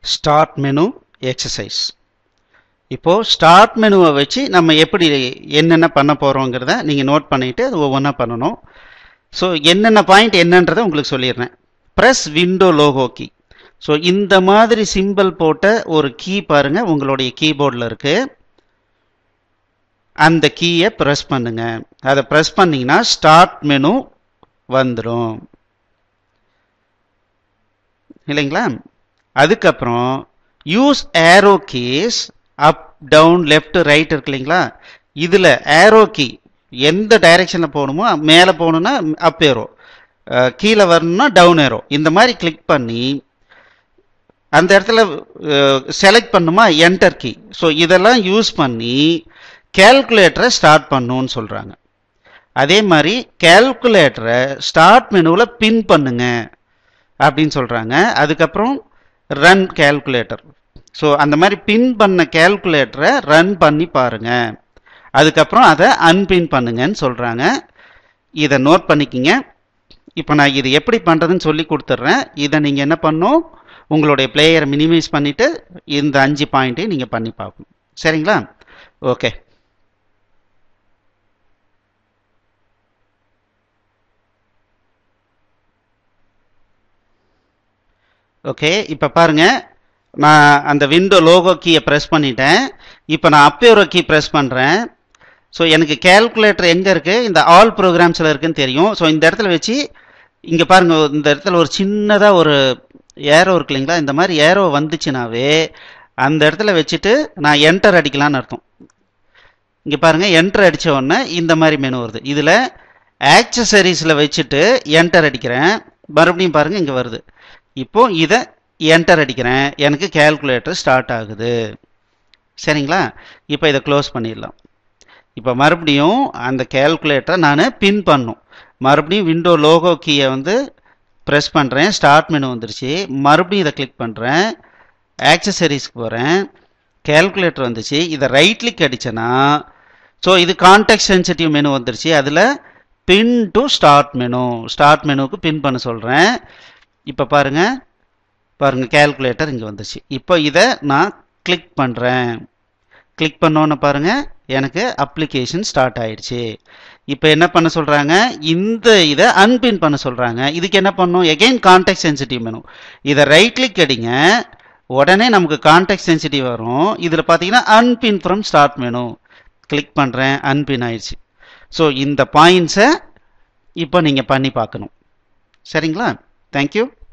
start menu exercise இப்போது start மெனுவை வச்சு நம்ம எப்படி என்னென்ன பண்ண போகிறோங்கிறத நீங்கள் நோட் பண்ணிவிட்டு அது ஒவ்வொன்றா பண்ணணும் ஸோ என்னென்ன பாயிண்ட் என்னன்றதை உங்களுக்கு சொல்லிடுறேன் press window logo key so இந்த மாதிரி சிம்பிள் போட்ட ஒரு கீ பாருங்க உங்களுடைய கீபோர்டில் இருக்கு அந்த கீயை ப்ரெஸ் பண்ணுங்க அதை ப்ரெஸ் பண்ணீங்கன்னா ஸ்டார்ட் மெனு வந்துடும் இல்லைங்களா அதுக்கப்புறம் use arrow keys up down left right இருக்கு இல்லைங்களா இதில் ஏரோ கீ எந்த டைரெக்ஷனில் போகணுமோ மேலே போகணுன்னா அப் ஏரோ கீழே வரணும்னா டவுன் ஏரோ இந்த மாதிரி கிளிக் பண்ணி அந்த இடத்துல செலக்ட் பண்ணுமா என்டர் கீ ஸோ இதெல்லாம் யூஸ் பண்ணி கேல்குலேட்டரை ஸ்டார்ட் பண்ணுன்னு சொல்கிறாங்க அதே மாதிரி கேல்குலேட்டரை ஸ்டார்ட் மெனுவில் பின் பண்ணுங்க அப்படின்னு சொல்கிறாங்க அதுக்கப்புறம் ரன் கேல்குலேட்டர் ஸோ அந்த மாதிரி பின் பண்ண கேல்குலேட்டரை ரன் பண்ணி பாருங்க அதுக்கப்புறம் அதை அன்பின் பண்ணுங்கன்னு சொல்கிறாங்க இதை நோட் பண்ணிக்கிங்க இப்போ நான் இது எப்படி பண்ணுறதுன்னு சொல்லி கொடுத்துட்றேன் இதை நீங்கள் என்ன பண்ணும் உங்களுடைய பிளேயரை மினிமைஸ் பண்ணிவிட்டு இந்த அஞ்சு பாயிண்ட்டையும் நீங்கள் பண்ணி பார்க்கணும் சரிங்களா ஓகே ஓகே இப்போ பாருங்க நான் அந்த விண்டோ லோகோ கீயை ப்ரெஸ் பண்ணிட்டேன் இப்போ நான் அப்பேரோ கீ ப்ரெஸ் பண்ணுறேன் ஸோ எனக்கு கேல்குலேட்டர் எங்கே இருக்குது இந்த ஆல் ப்ரோக்ராம்ஸில் இருக்குன்னு தெரியும் ஸோ இந்த இடத்துல வச்சு இங்கே பாருங்க இந்த இடத்துல ஒரு சின்னதாக ஒரு ஏரோ இருக்கு இல்லைங்களா இந்த மாதிரி ஏரோ வந்துச்சுனாவே அந்த இடத்துல வச்சுட்டு நான் என்டர் அடிக்கலான்னு அர்த்தம் இங்கே பாருங்கள் என்டர் அடித்த உடனே இந்த மாதிரி மெனு வருது இதில் ஆக்சசரிஸில் வச்சுட்டு என்டர் அடிக்கிறேன் மறுபடியும் பாருங்கள் இங்கே வருது இப்போ இதை என்டர் அடிக்கிறேன் எனக்கு கேல்குலேட்டர் ஸ்டார்ட் ஆகுது சரிங்களா இப்போ இதை க்ளோஸ் பண்ணிடலாம் இப்போ மறுபடியும் அந்த கேல்குலேட்டரை நான் பின் பண்ணும் மறுபடியும் விண்டோ லோகோ கீயை வந்து ப்ரெஸ் பண்ணுறேன் ஸ்டார்ட் மெனு வந்துருச்சு மறுபடியும் இதை கிளிக் பண்ணுறேன் ஆக்சசரிஸ்க்கு போகிறேன் கேல்குலேட்டர் வந்துச்சு இதை ரைட் கிளிக் அடித்தேன்னா ஸோ இது கான்டாக்ட் சென்சிட்டிவ் மெனு வந்துருச்சு அதில் pin to start menu start மெனுவுக்கு பின் பண்ண சொல்கிறேன் இப்போ பாருங்கள் பாருங்கள் கேல்குலேட்டர் இங்கே வந்துச்சு இப்போ இதை நான் கிளிக் பண்ணுறேன் கிளிக் பண்ணோன்னு பாருங்கள் எனக்கு அப்ளிகேஷன் ஸ்டார்ட் ஆயிடுச்சு இப்போ என்ன பண்ண சொல்கிறாங்க இந்த இதை அன்பின் பண்ண சொல்கிறாங்க இதுக்கு என்ன பண்ணும் எகெயின் கான்டாக்ட் சென்சிட்டிவ் மெனு இதை ரைட் கிளிக் அடிங்க உடனே நமக்கு கான்டாக்ட் சென்சிட்டிவ் வரும் இதில் பார்த்தீங்கன்னா அன்பின் ஃப்ரம் ஸ்டார்ட் மெனு கிளிக் பண்ணுறேன் அன்பின் ஆயிடுச்சு ஸோ இந்த பாயிண்ட்ஸை இப்போ நீங்கள் பண்ணி பார்க்கணும் சரிங்களா தேங்க்யூ